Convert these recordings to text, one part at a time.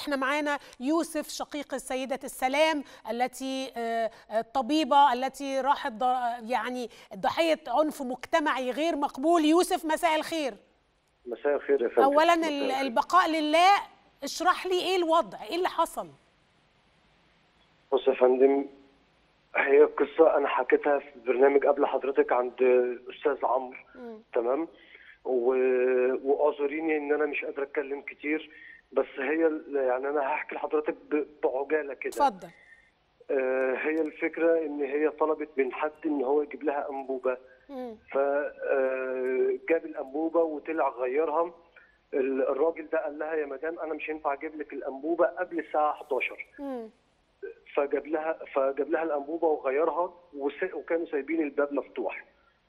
احنا معانا يوسف شقيق السيده السلام التي آه، الطبيبه التي راحت ض- يعني ضحيه عنف مجتمعي غير مقبول يوسف مساء الخير مساء الخير يا فندم اولا مساء ال- الخير. البقاء لله اشرح لي ايه الوضع ايه اللي حصل بص يا فندم هي قصة أنا حكيتها في برنامج قبل حضرتك عند أستاذ عمرو تمام و... واعذريني إن أنا مش قادر أتكلم كتير بس هي ال- يعني أنا هحكي لحضرتك ب... بعجالة كده اتفضل آه هي الفكرة إن هي طلبت من حد إن هو يجيب لها أنبوبة مم. فجاب الأنبوبة وطلع غيرها ال- الراجل ده قال لها يا مدام أنا مش هينفع أجيب لك الأنبوبة قبل الساعة 11 مم. فجاب لها فجاب لها الانبوبه وغيرها وس- وكانوا سايبين الباب مفتوح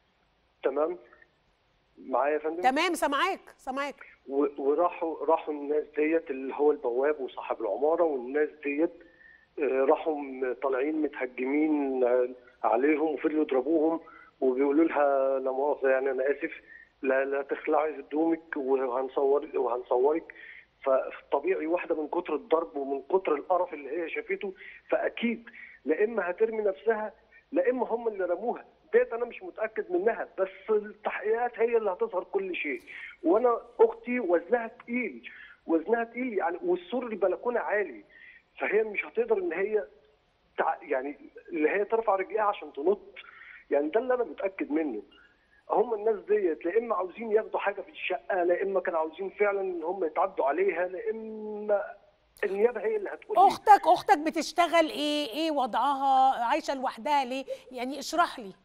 تمام معايا يا فندم تمام سامعاك سامعاك و- وراحوا راحوا الناس ديت اللي هو البواب وصاحب العماره والناس ديت آه، راحوا م- طالعين متهجمين آه، عليهم وفضلوا يضربوهم وبيقولوا لها لا مؤاخذه يعني انا اسف لا لا تخلعي هدومك وهنصور وهنصورك فطبيعي واحده من كتر الضرب ومن كتر القرف اللي هي شافته فاكيد لا اما هترمي نفسها لا اما هم اللي رموها ديت انا مش متاكد منها بس التحقيقات هي اللي هتظهر كل شيء وانا اختي وزنها تقيل وزنها تقيل يعني والسور البلكونه عالي فهي مش هتقدر ان هي تع... يعني اللي هي ترفع رجليها عشان تنط يعني ده اللي انا متاكد منه هم الناس ديت لا اما عاوزين ياخدوا حاجه في الشقه لا اما كانوا عاوزين فعلا ان هم يتعدوا عليها لا اما النيابه هي اللي هتقول لي. اختك اختك بتشتغل ايه ايه وضعها عايشه لوحدها ليه يعني اشرح لي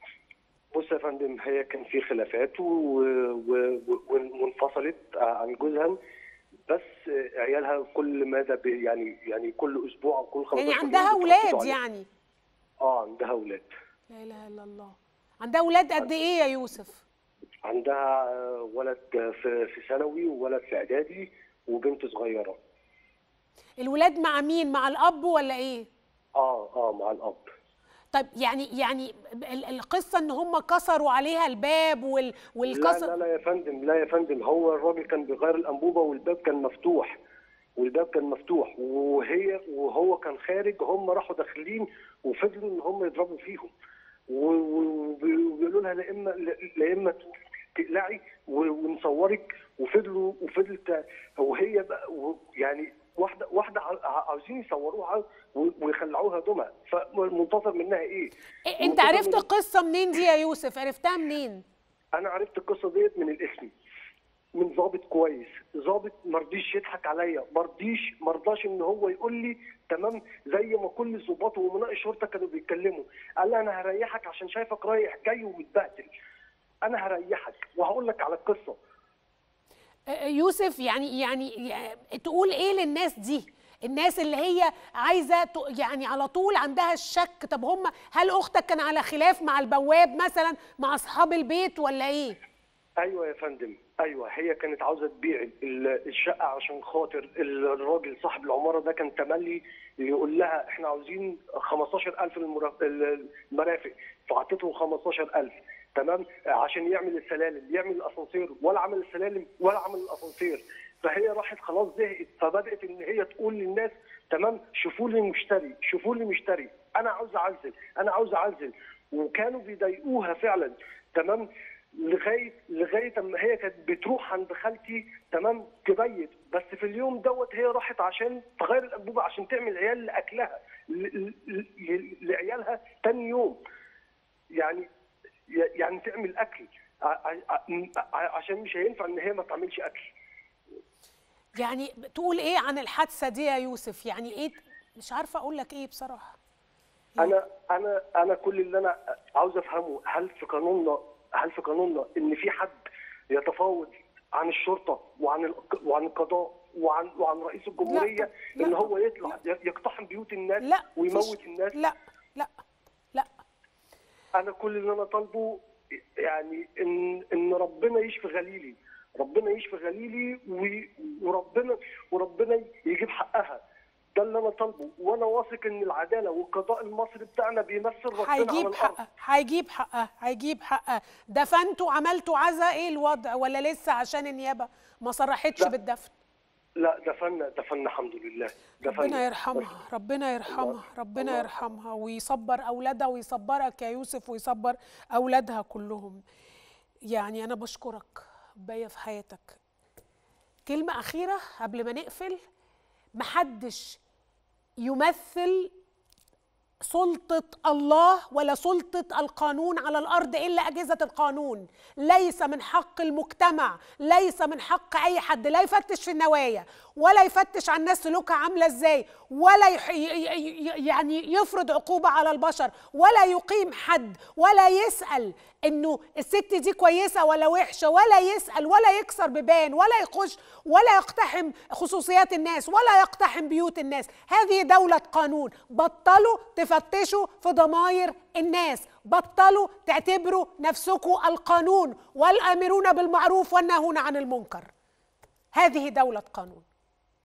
بص يا فندم هي كان في خلافات و- و- و- وانفصلت عن جوزها بس عيالها كل مدى ب- يعني يعني كل اسبوع او كل 15 يعني يوم عندها بيترددوا اولاد عليها. يعني اه عندها اولاد لا اله الا الله عندها اولاد قد ايه يا يوسف عندها ولد في في ثانوي وولد في اعدادي وبنت صغيره الولاد مع مين مع الاب ولا ايه اه اه مع الاب طيب يعني يعني ال- القصه ان هم كسروا عليها الباب وال لا والكسر لا لا يا فندم لا يا فندم هو الراجل كان بيغير الانبوبه والباب كان مفتوح والباب كان مفتوح وهي وهو كان خارج هم راحوا داخلين وفضلوا ان هم يضربوا فيهم و- و- وبيقولوا لها لا اما لا اما تقلعي و- ونصورك وفضلوا وفضلت وهي بقى و- يعني واحده واحده ع- عاوزين يصوروها و- ويخلعوها هدومها فمنتظر منها ايه؟ إيه، انت منتظر عرفت من- القصه منين دي يا يوسف عرفتها منين انا عرفت القصه ديت من الاسم من ضابط كويس ضابط ما رضيش يضحك عليا ما رضيش ما رضاش ان هو يقول لي تمام زي ما كل الضباط وامناء الشرطه كانوا بيتكلموا قال لي انا هريحك عشان شايفك رايح جاي ومتبهدل انا هريحك وهقول لك على القصه آه، يوسف يعني يعني يعني تقول ايه للناس دي الناس اللي هي عايزه ت- يعني على طول عندها الشك طب هم هل اختك كان على خلاف مع البواب مثلا مع اصحاب البيت ولا ايه ايوه يا فندم ايوه هي كانت عاوزه تبيع ال- الشقه عشان خاطر الراجل صاحب العماره ده كان تملي يقول لها احنا عاوزين 15000 المرا- المرافق فاعطته 15000 تمام عشان يعمل السلالم يعمل الاسانسير ولا عمل السلالم ولا عمل الاسانسير فهي راحت خلاص زهقت فبدات ان هي تقول للناس تمام شوفوا لي مشتري شوفوا لي مشتري انا عاوز اعزل انا عاوز اعزل وكانوا بيضايقوها فعلا تمام لغايه لغايه اما هي كانت بتروح عند خالتي تمام تبيت بس في اليوم دوت هي راحت عشان تغير الانبوبه عشان تعمل عيال لاكلها ل- ل- ل- لعيالها تاني يوم يعني يعني تعمل اكل ع- ع- ع- عشان مش هينفع ان هي ما تعملش اكل يعني تقول ايه عن الحادثه دي يا يوسف يعني ايه مش عارفه اقول لك ايه بصراحه انا انا انا كل اللي انا عاوز افهمه هل في قانوننا هل في قانوننا ان في حد يتفاوض عن الشرطه وعن الق- وعن القضاء وعن وعن رئيس الجمهوريه لا. ان هو يطلع يقتحم بيوت الناس لا ويموت فيش- الناس لا لا لا انا كل اللي انا طالبه يعني ان ان ربنا يشفي غليلي ربنا يشفي غليلي و- وربنا وربنا يجيب حقها ده اللي انا طالبه وانا واثق ان العداله والقضاء المصري بتاعنا بيمثل ربنا على هيجيب الارض حقها هيجيب حقها هيجيب حقها دفنتوا عملتوا عزا ايه الوضع ولا لسه عشان النيابه ما صرحتش لا. بالدفن لا دفنا دفنا الحمد لله دفنا ربنا يرحمها ربنا يرحمها ربنا الله يرحمها ويصبر اولادها ويصبرك يا يوسف ويصبر اولادها كلهم يعني انا بشكرك باية في حياتك كلمة أخيرة قبل ما نقفل محدش يمثل سلطة الله ولا سلطة القانون على الأرض إلا أجهزة القانون ليس من حق المجتمع ليس من حق أي حد لا يفتش في النوايا ولا يفتش عن الناس سلوكها عاملة إزاي ولا يح ي- ي- ي- يعني يفرض عقوبة على البشر ولا يقيم حد ولا يسأل إنه الست دي كويسة ولا وحشة ولا يسأل ولا يكسر بيبان ولا يخش ولا يقتحم خصوصيات الناس ولا يقتحم بيوت الناس هذه دولة قانون بطلوا تفتشوا في ضماير الناس بطلوا تعتبروا نفسكم القانون والآمرون بالمعروف والناهون عن المنكر هذه دولة قانون